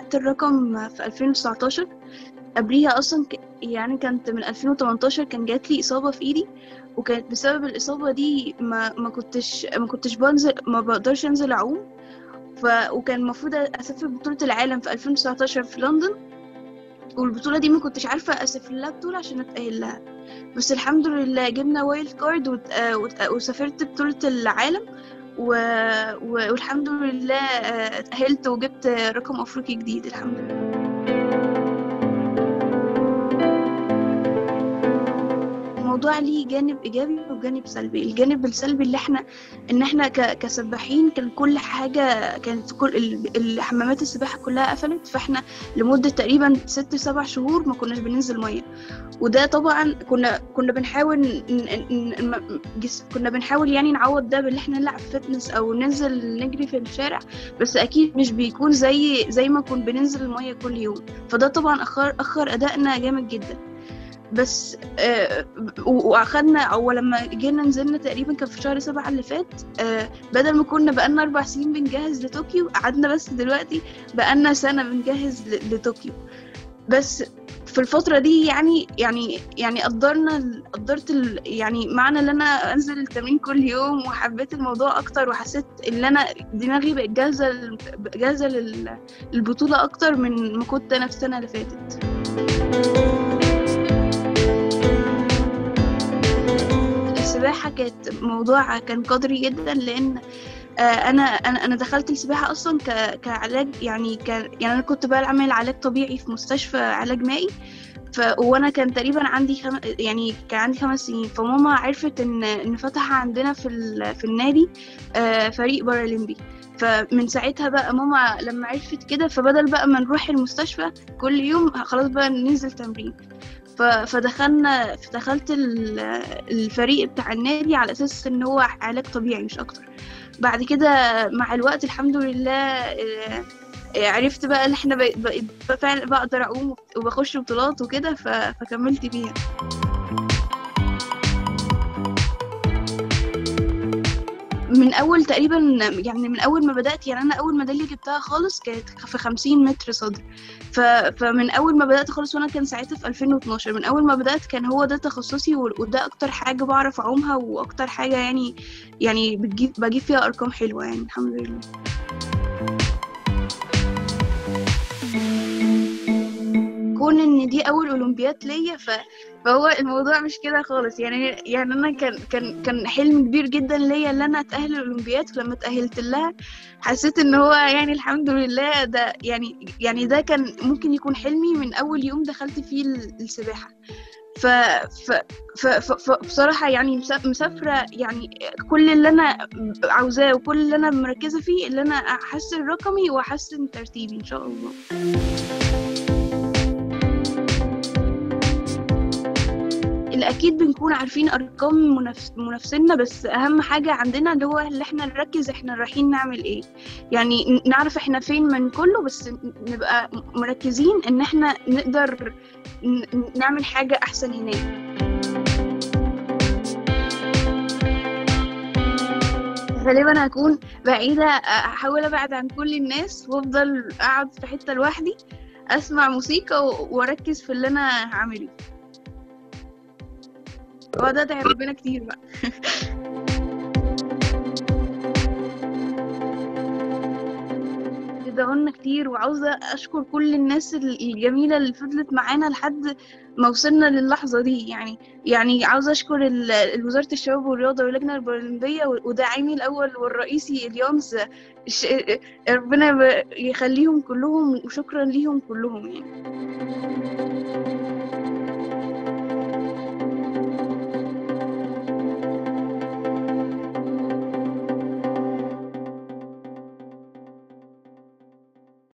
حققت الرقم في 2019 قبليها اصلا ك... يعني كانت من 2018 كان جات لي اصابه في ايدي وكانت بسبب الاصابه دي ما ما كنتش ما كنتش بنزل ما بقدرش انزل اعوم ف... وكان المفروض اسافر بطوله العالم في 2019 في لندن والبطوله دي ما كنتش عارفه اسافر لها بطوله عشان اتاهل لها بس الحمد لله جبنا وايلد كارد وت... آه، وت... آه، وسافرت بطوله العالم و... و... والحمد لله آه، اتأهلت وجبت رقم أفريقي جديد الحمد لله الموضوع ليه جانب ايجابي وجانب سلبي الجانب السلبي اللي احنا ان احنا ك- كسباحين كان كل حاجه كانت كل ال- الحمامات السباحه كلها قفلت فاحنا لمده تقريبا ست سبع شهور ما كناش بننزل ميه وده طبعا كنا كنا بنحاول ن- ن- ن- م- جس- كنا بنحاول يعني نعوض ده بان احنا نلعب فتنس او ننزل نجري في الشارع بس اكيد مش بيكون زي زي ما كنا بننزل الميه كل يوم فده طبعا اخر اخر ادائنا جامد جدا بس آه و- واخدنا او لما جينا نزلنا تقريبا كان في شهر سبعة اللي فات آه بدل ما كنا بقالنا اربع سنين بنجهز لطوكيو قعدنا بس دلوقتي بقالنا سنة بنجهز ل- لطوكيو بس في الفترة دي يعني يعني يعني قدرنا ال- قدرت ال يعني معنى ان انا انزل التمرين كل يوم وحبيت الموضوع اكتر وحسيت ان انا دماغي بقت جاهزة لل- جاهزة لل- للبطولة اكتر من ما كنت انا في السنة اللي فاتت السباحة كانت موضوع كان قدري جدا لأن آه، أنا أنا أنا دخلت السباحة أصلا ك- كعلاج يعني كان يعني أنا كنت بعمل علاج طبيعي في مستشفى علاج مائي ف وأنا كان تقريبا عندي خم... يعني كان عندي خمس سنين فماما عرفت إن إن فتح عندنا في ال... في النادي آه، فريق بارالمبي فمن ساعتها بقى ماما لما عرفت كده فبدل بقى ما نروح المستشفى كل يوم خلاص بقى ننزل تمرين ف- فدخلنا فدخلت ال- الفريق بتاع النادي على اساس ان هو علاج طبيعي مش اكتر بعد كده مع الوقت الحمد لله آه، آه، عرفت بقى ان احنا بقيت بقيت فعلا بقدر اقوم وبخش بطولات وكده ف- فكملت بيها من اول تقريبا يعني من اول ما بدات يعني انا اول ميداليه جبتها خالص كانت في 50 متر صدر ف... فمن اول ما بدات خالص وانا كان ساعتها في 2012 من اول ما بدات كان هو ده تخصصي و- وده اكتر حاجه بعرف اعومها واكتر حاجه يعني يعني بتجيب بجيب فيها ارقام حلوه يعني الحمد لله كون ان دي اول اولمبياد ليا ف... فهو الموضوع مش كده خالص يعني يعني انا كان كان كان حلم كبير جدا ليا ان انا اتاهل الاولمبياد ولما اتاهلت لها حسيت ان هو يعني الحمد لله ده يعني يعني ده كان ممكن يكون حلمي من اول يوم دخلت فيه ال- السباحه ف ف ف ف ف- بصراحة يعني مسا- مسافرة يعني كل اللي أنا عاوزاه وكل اللي أنا مركزة فيه اللي أنا أحسن رقمي وأحسن ترتيبي إن شاء الله الأكيد بنكون عارفين أرقام منافس منافسينا بس أهم حاجة عندنا اللي هو اللي احنا نركز احنا رايحين نعمل ايه يعني ن- نعرف احنا فين من كله بس ن- نبقى مركزين ان احنا نقدر ن- نعمل حاجة أحسن هناك غالبا هكون بعيدة أحاول أبعد عن كل الناس وأفضل أقعد في حتة لوحدي أسمع موسيقى و- وأركز في اللي أنا هعمله وده ادعي ربنا كتير بقى ادعولنا كتير وعاوزة أشكر كل الناس الجميلة اللي فضلت معانا لحد ما وصلنا للحظة دي يعني يعني عاوزة أشكر ال- وزارة الشباب والرياضة واللجنة الأولمبية وداعمي الأول والرئيسي اليونس ش- ربنا يب- يخليهم كلهم وشكرا ليهم كلهم يعني